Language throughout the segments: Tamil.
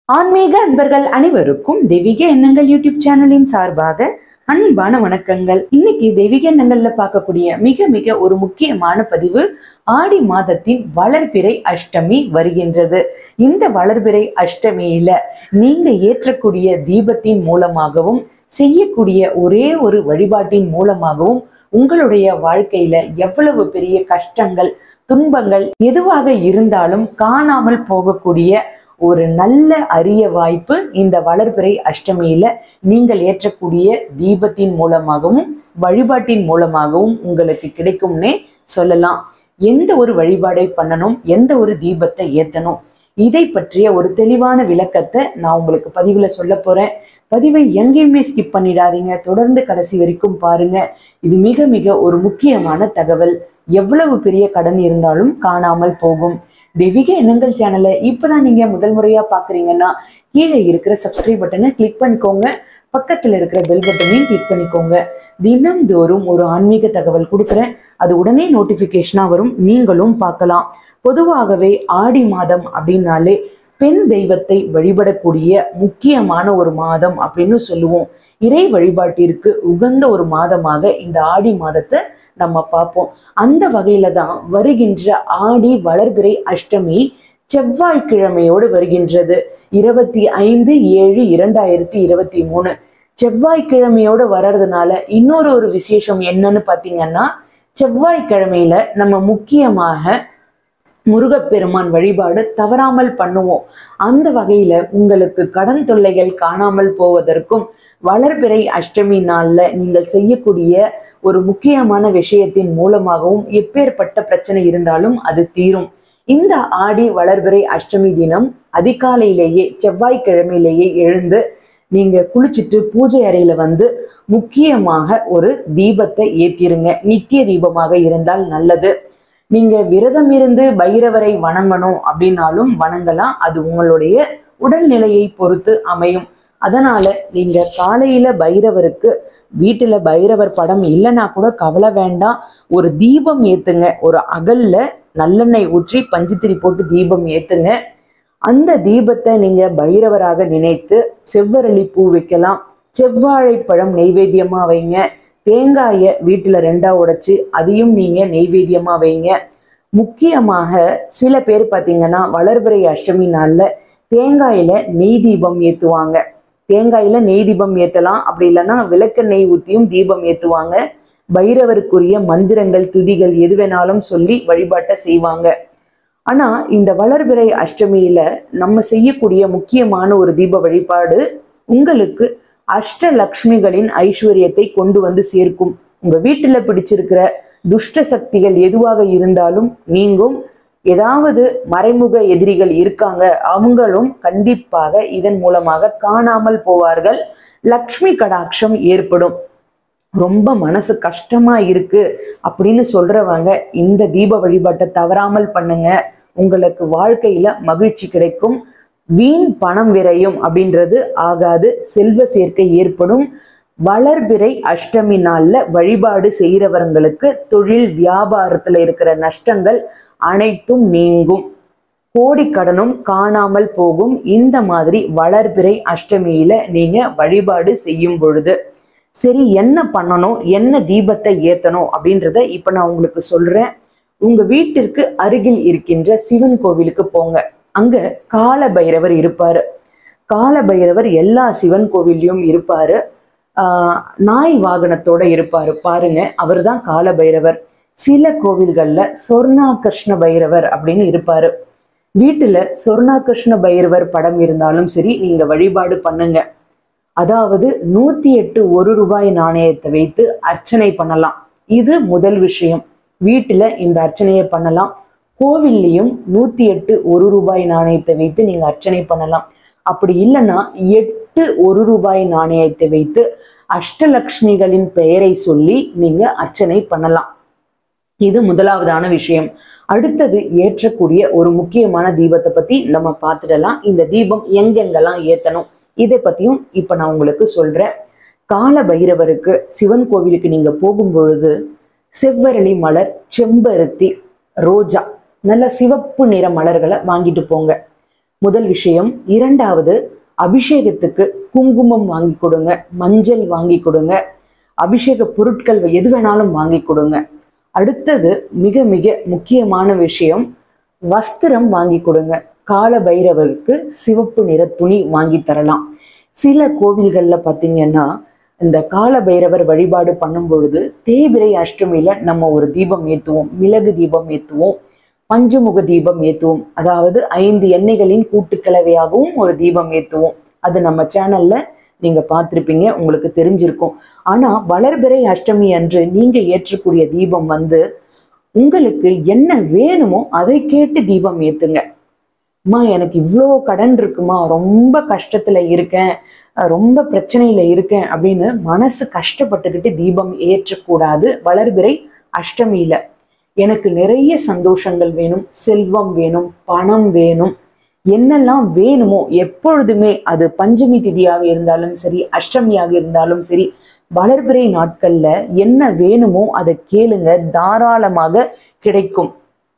ஆன்மீக அன்பர்கள் அனைவருக்கும் தெய்வீக எண்ணங்கள் யூடியூப் சேனலின் சார்பாக அன்பான வணக்கங்கள் இன்னைக்கு தெய்வீக எண்ணங்கள்ல பார்க்கக்கூடிய மிக மிக ஒரு முக்கியமான பதிவு ஆடி மாதத்தின் வளர்பிறை அஷ்டமி வருகின்றது இந்த வளர்பிறை அஷ்டமியில நீங்க ஏற்றக்கூடிய தீபத்தின் மூலமாகவும் செய்யக்கூடிய ஒரே ஒரு வழிபாட்டின் மூலமாகவும் உங்களுடைய வாழ்க்கையில எவ்வளவு பெரிய கஷ்டங்கள் துன்பங்கள் எதுவாக இருந்தாலும் காணாமல் போகக்கூடிய ஒரு நல்ல அரிய வாய்ப்பு இந்த வளர்பிறை அஷ்டமியில நீங்கள் ஏற்றக்கூடிய தீபத்தின் மூலமாகவும் வழிபாட்டின் மூலமாகவும் உங்களுக்கு கிடைக்கும்னே சொல்லலாம் எந்த ஒரு வழிபாடை பண்ணணும் எந்த ஒரு தீபத்தை ஏத்தணும் இதை பற்றிய ஒரு தெளிவான விளக்கத்தை நான் உங்களுக்கு பதிவுல சொல்ல போறேன் பதிவை எங்கேயுமே ஸ்கிப் பண்ணிடாதீங்க தொடர்ந்து கடைசி வரைக்கும் பாருங்க இது மிக மிக ஒரு முக்கியமான தகவல் எவ்வளவு பெரிய கடன் இருந்தாலும் காணாமல் போகும் தெய்வீக எண்ணங்கள் சேனலை இப்பதான் நீங்க முதல் முறையா பாக்குறீங்கன்னா கீழே இருக்கிற சப்ஸ்கிரைப் பட்டனை கிளிக் பண்ணிக்கோங்க பக்கத்துல இருக்கிற பெல் பட்டனையும் கிளிக் பண்ணிக்கோங்க தினம்தோறும் ஒரு ஆன்மீக தகவல் கொடுக்குறேன் அது உடனே நோட்டிபிகேஷனா வரும் நீங்களும் பார்க்கலாம் பொதுவாகவே ஆடி மாதம் அப்படின்னாலே பெண் தெய்வத்தை வழிபடக்கூடிய முக்கியமான ஒரு மாதம் அப்படின்னு சொல்லுவோம் இறை வழிபாட்டிற்கு உகந்த ஒரு மாதமாக இந்த ஆடி மாதத்தை நம்ம பார்ப்போம் அந்த வகையில தான் வருகின்ற ஆடி வளர்பிறை அஷ்டமி செவ்வாய்க்கிழமையோடு வருகின்றது இருபத்தி ஐந்து ஏழு இரண்டாயிரத்தி இருபத்தி மூணு செவ்வாய்க்கிழமையோடு வர்றதுனால இன்னொரு ஒரு விசேஷம் என்னன்னு பார்த்தீங்கன்னா செவ்வாய்க்கிழமையில நம்ம முக்கியமாக முருகப்பெருமான் வழிபாடு தவறாமல் பண்ணுவோம் அந்த வகையில உங்களுக்கு கடன் தொல்லைகள் காணாமல் போவதற்கும் வளர்பிறை அஷ்டமி நாள்ல நீங்கள் செய்யக்கூடிய ஒரு முக்கியமான விஷயத்தின் மூலமாகவும் எப்பேற்பட்ட பிரச்சனை இருந்தாலும் அது தீரும் இந்த ஆடி வளர்பிறை அஷ்டமி தினம் அதிகாலையிலேயே செவ்வாய்க்கிழமையிலேயே எழுந்து நீங்க குளிச்சுட்டு பூஜை அறையில வந்து முக்கியமாக ஒரு தீபத்தை ஏத்திருங்க நித்திய தீபமாக இருந்தால் நல்லது நீங்க விரதம் இருந்து பைரவரை வணங்கணும் அப்படின்னாலும் வணங்கலாம் அது உங்களுடைய உடல்நிலையை பொறுத்து அமையும் அதனால நீங்க காலையில பைரவருக்கு வீட்டுல பைரவர் படம் இல்லைன்னா கூட கவலை வேண்டாம் ஒரு தீபம் ஏத்துங்க ஒரு அகல்ல நல்லெண்ணெய் ஊற்றி பஞ்சுத்திரி போட்டு தீபம் ஏத்துங்க அந்த தீபத்தை நீங்க பைரவராக நினைத்து செவ்வரளி பூ வைக்கலாம் செவ்வாழைப்பழம் நெய்வேத்தியமா வைங்க தேங்காயை வீட்டுல ரெண்டா உடைச்சு அதையும் நீங்க நெய்வேத்தியமா வைங்க முக்கியமாக சில பேர் பார்த்தீங்கன்னா வளர்பிறை அஷ்டமி நாள்ல தேங்காயில நெய் தீபம் ஏத்துவாங்க தேங்காயில நெய் தீபம் ஏத்தலாம் அப்படி இல்லைன்னா விளக்கெண்ணெய் ஊத்தியும் தீபம் ஏத்துவாங்க பைரவருக்குரிய மந்திரங்கள் துதிகள் எது வேணாலும் சொல்லி வழிபாட்டை செய்வாங்க ஆனா இந்த வளர்பிறை அஷ்டமியில நம்ம செய்யக்கூடிய முக்கியமான ஒரு தீப வழிபாடு உங்களுக்கு அஷ்டலக்ஷ்மிகளின் ஐஸ்வர்யத்தை கொண்டு வந்து சேர்க்கும் உங்க வீட்டுல பிடிச்சிருக்கிற துஷ்ட சக்திகள் எதுவாக இருந்தாலும் நீங்கும் ஏதாவது மறைமுக எதிரிகள் இருக்காங்க அவங்களும் கண்டிப்பாக இதன் மூலமாக காணாமல் போவார்கள் லக்ஷ்மி கடாட்சம் ஏற்படும் ரொம்ப மனசு கஷ்டமா இருக்கு அப்படின்னு சொல்றவங்க இந்த தீப வழிபாட்டை தவறாமல் பண்ணுங்க உங்களுக்கு வாழ்க்கையில மகிழ்ச்சி கிடைக்கும் வீண் பணம் விரையும் அப்படின்றது ஆகாது செல்வ சேர்க்கை ஏற்படும் வளர்பிறை அஷ்டமி நாள்ல வழிபாடு செய்கிறவங்களுக்கு தொழில் வியாபாரத்துல இருக்கிற நஷ்டங்கள் அனைத்தும் நீங்கும் கோடிக்கடனும் காணாமல் போகும் இந்த மாதிரி வளர்பிறை அஷ்டமியில நீங்க வழிபாடு செய்யும் பொழுது சரி என்ன பண்ணணும் என்ன தீபத்தை ஏத்தணும் அப்படின்றத இப்ப நான் உங்களுக்கு சொல்றேன் உங்க வீட்டிற்கு அருகில் இருக்கின்ற சிவன் கோவிலுக்கு போங்க அங்க கால பைரவர் இருப்பாரு கால பைரவர் எல்லா சிவன் கோவில்லையும் இருப்பாரு ஆஹ் நாய் வாகனத்தோட இருப்பாரு பாருங்க அவர் தான் கால பைரவர் சில கோவில்கள்ல சொர்ணா கிருஷ்ண பைரவர் அப்படின்னு இருப்பாரு வீட்டுல சொர்ணா கிருஷ்ண பைரவர் படம் இருந்தாலும் சரி நீங்க வழிபாடு பண்ணுங்க அதாவது நூத்தி எட்டு ஒரு ரூபாய் நாணயத்தை வைத்து அர்ச்சனை பண்ணலாம் இது முதல் விஷயம் வீட்டுல இந்த அர்ச்சனையை பண்ணலாம் கோவில்லையும் நூத்தி எட்டு ஒரு ரூபாய் நாணயத்தை வைத்து நீங்க அர்ச்சனை பண்ணலாம் அப்படி இல்லைன்னா எட்டு ஒரு ரூபாய் நாணயத்தை வைத்து அஷ்டலக்ஷ்மிகளின் பெயரை சொல்லி நீங்க அர்ச்சனை பண்ணலாம் இது முதலாவதான விஷயம் அடுத்தது ஏற்றக்கூடிய ஒரு முக்கியமான தீபத்தை பத்தி நம்ம பார்த்துடலாம் இந்த தீபம் எங்கெங்கெல்லாம் ஏத்தணும் இதை பத்தியும் இப்ப நான் உங்களுக்கு சொல்றேன் கால பைரவருக்கு சிவன் கோவிலுக்கு நீங்க போகும் பொழுது செவ்வரளி மலர் செம்பருத்தி ரோஜா நல்ல சிவப்பு நிற மலர்களை வாங்கிட்டு போங்க முதல் விஷயம் இரண்டாவது அபிஷேகத்துக்கு குங்குமம் வாங்கி கொடுங்க மஞ்சள் வாங்கி கொடுங்க அபிஷேக பொருட்கள் எது வேணாலும் வாங்கி கொடுங்க அடுத்தது மிக மிக முக்கியமான விஷயம் வஸ்திரம் வாங்கி கொடுங்க கால பைரவருக்கு சிவப்பு நிற துணி வாங்கி தரலாம் சில கோவில்கள்ல பார்த்தீங்கன்னா இந்த கால பைரவர் வழிபாடு பண்ணும் பொழுது தேய்பிரை அஷ்டமியில நம்ம ஒரு தீபம் ஏத்துவோம் மிளகு தீபம் ஏத்துவோம் பஞ்சமுக தீபம் ஏத்துவோம் அதாவது ஐந்து எண்ணெய்களின் கூட்டுக்கலவையாகவும் ஒரு தீபம் ஏத்துவோம் அது நம்ம சேனல்ல நீங்க பார்த்திருப்பீங்க உங்களுக்கு தெரிஞ்சிருக்கும் ஆனா வளர்பிறை அஷ்டமி அன்று நீங்க ஏற்றக்கூடிய தீபம் வந்து உங்களுக்கு என்ன வேணுமோ அதை கேட்டு தீபம் ஏத்துங்க அம்மா எனக்கு இவ்வளோ கடன் இருக்குமா ரொம்ப கஷ்டத்துல இருக்கேன் அஹ் ரொம்ப பிரச்சனையில இருக்கேன் அப்படின்னு மனசு கஷ்டப்பட்டுக்கிட்டு தீபம் ஏற்றக்கூடாது வளர்பிறை அஷ்டமியில எனக்கு நிறைய சந்தோஷங்கள் வேணும் செல்வம் வேணும் பணம் வேணும் என்னெல்லாம் வேணுமோ எப்பொழுதுமே அது பஞ்சமி திதியாக இருந்தாலும் சரி அஷ்டமியாக இருந்தாலும் சரி வளர்பிறை நாட்கள்ல என்ன வேணுமோ அதை கேளுங்க தாராளமாக கிடைக்கும்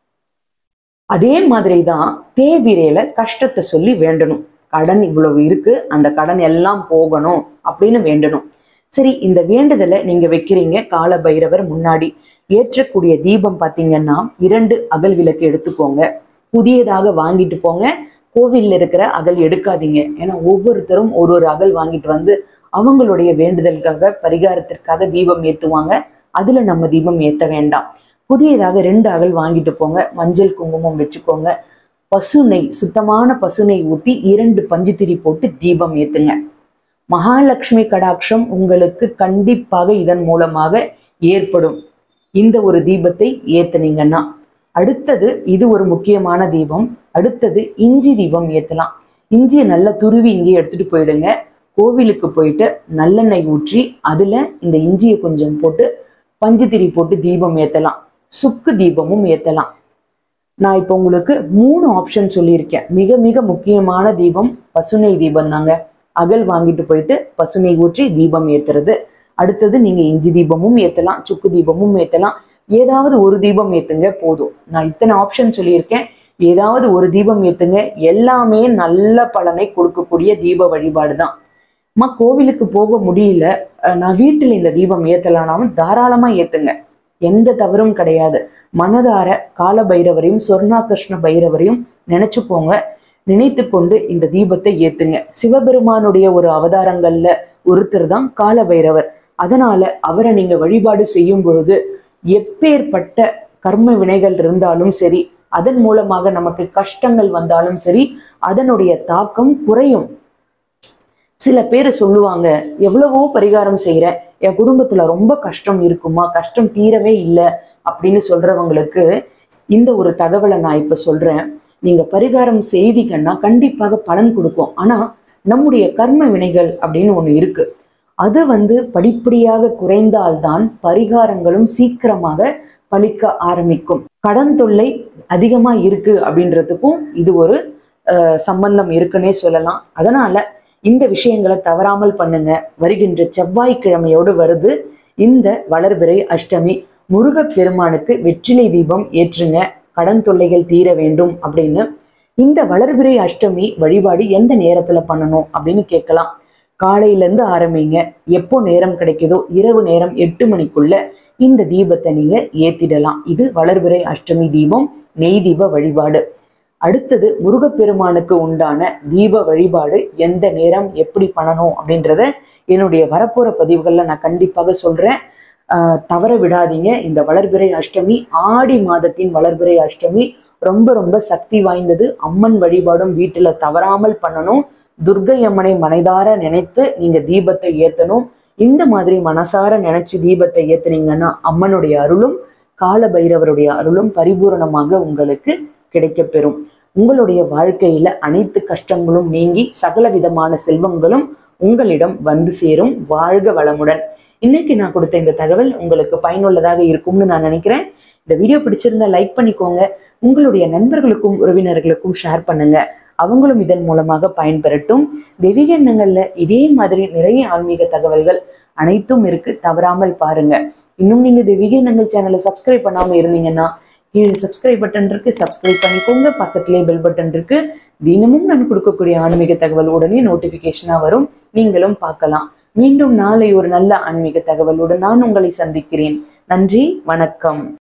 அதே மாதிரி தான் தேவிரையில கஷ்டத்தை சொல்லி வேண்டணும் கடன் இவ்வளவு இருக்கு அந்த கடன் எல்லாம் போகணும் அப்படின்னு வேண்டணும் சரி இந்த வேண்டுதலை நீங்க வைக்கிறீங்க கால பைரவர் முன்னாடி ஏற்றக்கூடிய தீபம் பார்த்தீங்கன்னா இரண்டு அகல் விளக்கு எடுத்துக்கோங்க புதியதாக வாங்கிட்டு போங்க கோவில்ல இருக்கிற அகல் எடுக்காதீங்க ஏன்னா ஒவ்வொருத்தரும் ஒரு ஒரு அகல் வாங்கிட்டு வந்து அவங்களுடைய வேண்டுதலுக்காக பரிகாரத்திற்காக தீபம் ஏத்துவாங்க அதுல நம்ம தீபம் ஏத்த வேண்டாம் புதியதாக ரெண்டு அகல் வாங்கிட்டு போங்க மஞ்சள் குங்குமம் வச்சுக்கோங்க பசு நெய் சுத்தமான பசு நெய் ஊற்றி இரண்டு பஞ்சு திரி போட்டு தீபம் ஏத்துங்க மகாலட்சுமி கடாட்சம் உங்களுக்கு கண்டிப்பாக இதன் மூலமாக ஏற்படும் இந்த ஒரு தீபத்தை ஏத்துனீங்கன்னா அடுத்தது இது ஒரு முக்கியமான தீபம் அடுத்தது இஞ்சி தீபம் ஏத்தலாம் இஞ்சியை நல்லா துருவி இங்கே எடுத்துட்டு போயிடுங்க கோவிலுக்கு போயிட்டு நல்லெண்ணெய் ஊற்றி அதுல இந்த இஞ்சியை கொஞ்சம் போட்டு பஞ்சு திரி போட்டு தீபம் ஏத்தலாம் சுக்கு தீபமும் ஏத்தலாம் நான் இப்போ உங்களுக்கு மூணு ஆப்ஷன் சொல்லியிருக்கேன் மிக மிக முக்கியமான தீபம் பசுனை தீபம் தாங்க அகல் வாங்கிட்டு போயிட்டு பசுனை ஊற்றி தீபம் ஏத்துறது அடுத்தது நீங்க இஞ்சி தீபமும் ஏத்தலாம் சுக்கு தீபமும் ஏத்தலாம் ஏதாவது ஒரு தீபம் ஏத்துங்க போதும் நான் இத்தனை ஆப்ஷன் சொல்லியிருக்கேன் ஏதாவது ஒரு தீபம் ஏத்துங்க எல்லாமே நல்ல பலனை கொடுக்கக்கூடிய தீப வழிபாடு தான் அம்மா கோவிலுக்கு போக முடியல அஹ் நான் வீட்டில் இந்த தீபம் ஏத்தலானாலும் தாராளமா ஏத்துங்க எந்த தவறும் கிடையாது மனதார கால பைரவரையும் சொர்ணாகிருஷ்ண பைரவரையும் நினைச்சுக்கோங்க நினைத்து கொண்டு இந்த தீபத்தை ஏத்துங்க சிவபெருமானுடைய ஒரு அவதாரங்கள்ல ஒருத்தர் தான் கால பைரவர் அதனால அவரை நீங்க வழிபாடு செய்யும் பொழுது எப்பேற்பட்ட கர்ம வினைகள் இருந்தாலும் சரி அதன் மூலமாக நமக்கு கஷ்டங்கள் வந்தாலும் சரி அதனுடைய தாக்கம் குறையும் சில பேர் சொல்லுவாங்க எவ்வளவோ பரிகாரம் செய்யறேன் என் குடும்பத்துல ரொம்ப கஷ்டம் இருக்குமா கஷ்டம் தீரவே இல்லை அப்படின்னு சொல்றவங்களுக்கு இந்த ஒரு தகவலை நான் இப்ப சொல்றேன் நீங்க பரிகாரம் செய்தீங்கன்னா கண்டிப்பாக பலன் கொடுக்கும் ஆனா நம்முடைய கர்ம வினைகள் அப்படின்னு ஒண்ணு இருக்கு அது வந்து படிப்படியாக குறைந்தால்தான் பரிகாரங்களும் சீக்கிரமாக பலிக்க ஆரம்பிக்கும் கடன் தொல்லை அதிகமா இருக்கு அப்படின்றதுக்கும் இது ஒரு அஹ், சம்பந்தம் இருக்குன்னே சொல்லலாம் அதனால இந்த விஷயங்களை தவறாமல் பண்ணுங்க வருகின்ற செவ்வாய்க்கிழமையோடு வருது இந்த வளர்பிறை அஷ்டமி முருகப் பெருமானுக்கு வெற்றிலை தீபம் ஏற்றுங்க கடன் தொல்லைகள் தீர வேண்டும் அப்படின்னு இந்த வளர்பிறை அஷ்டமி வழிபாடு எந்த நேரத்துல பண்ணணும் அப்படின்னு கேட்கலாம் காலையில இருந்து ஆரம்பிங்க எப்போ நேரம் கிடைக்குதோ இரவு நேரம் எட்டு மணிக்குள்ள இந்த தீபத்தை நீங்க ஏத்திடலாம் இது வளர்பிறை அஷ்டமி தீபம் நெய் தீப வழிபாடு அடுத்தது முருகப்பெருமானுக்கு உண்டான தீப வழிபாடு எந்த நேரம் எப்படி பண்ணணும் அப்படின்றத என்னுடைய வரப்போற பதிவுகள்ல நான் கண்டிப்பாக சொல்றேன் ஆஹ் தவற விடாதீங்க இந்த வளர்பிறை அஷ்டமி ஆடி மாதத்தின் வளர்பிறை அஷ்டமி ரொம்ப ரொம்ப சக்தி வாய்ந்தது அம்மன் வழிபாடும் வீட்டுல தவறாமல் பண்ணணும் துர்க்கை அம்மனை மனைதார நினைத்து நீங்க தீபத்தை ஏத்தணும் இந்த மாதிரி மனசார நினைச்சு தீபத்தை ஏத்துனீங்கன்னா அம்மனுடைய அருளும் கால பைரவருடைய அருளும் பரிபூரணமாக உங்களுக்கு கிடைக்கப்பெறும் உங்களுடைய வாழ்க்கையில அனைத்து கஷ்டங்களும் நீங்கி சகல விதமான செல்வங்களும் உங்களிடம் வந்து சேரும் வாழ்க வளமுடன் இன்னைக்கு நான் கொடுத்த இந்த தகவல் உங்களுக்கு பயனுள்ளதாக இருக்கும்னு நான் நினைக்கிறேன் இந்த வீடியோ பிடிச்சிருந்தா லைக் பண்ணிக்கோங்க உங்களுடைய நண்பர்களுக்கும் உறவினர்களுக்கும் ஷேர் பண்ணுங்க அவங்களும் இதன் மூலமாக பயன்பெறட்டும் தெய்வீக எண்ணங்கள்ல இதே மாதிரி நிறைய ஆன்மீக தகவல்கள் அனைத்தும் இருக்கு தவறாமல் பாருங்க இன்னும் நீங்க தெய்வீக எண்ணங்கள் சேனலை சப்ஸ்கிரைப் பண்ணாம இருந்தீங்கன்னா கீழே சப்ஸ்கிரைப் பட்டன் இருக்கு சப்ஸ்கிரைப் பண்ணிக்கோங்க பக்கத்திலே பெல் பட்டன் இருக்கு தினமும் நான் கொடுக்கக்கூடிய ஆன்மீக தகவல் உடனே நோட்டிபிகேஷனா வரும் நீங்களும் பார்க்கலாம் மீண்டும் நாளை ஒரு நல்ல ஆன்மீக தகவலுடன் நான் உங்களை சந்திக்கிறேன் நன்றி வணக்கம்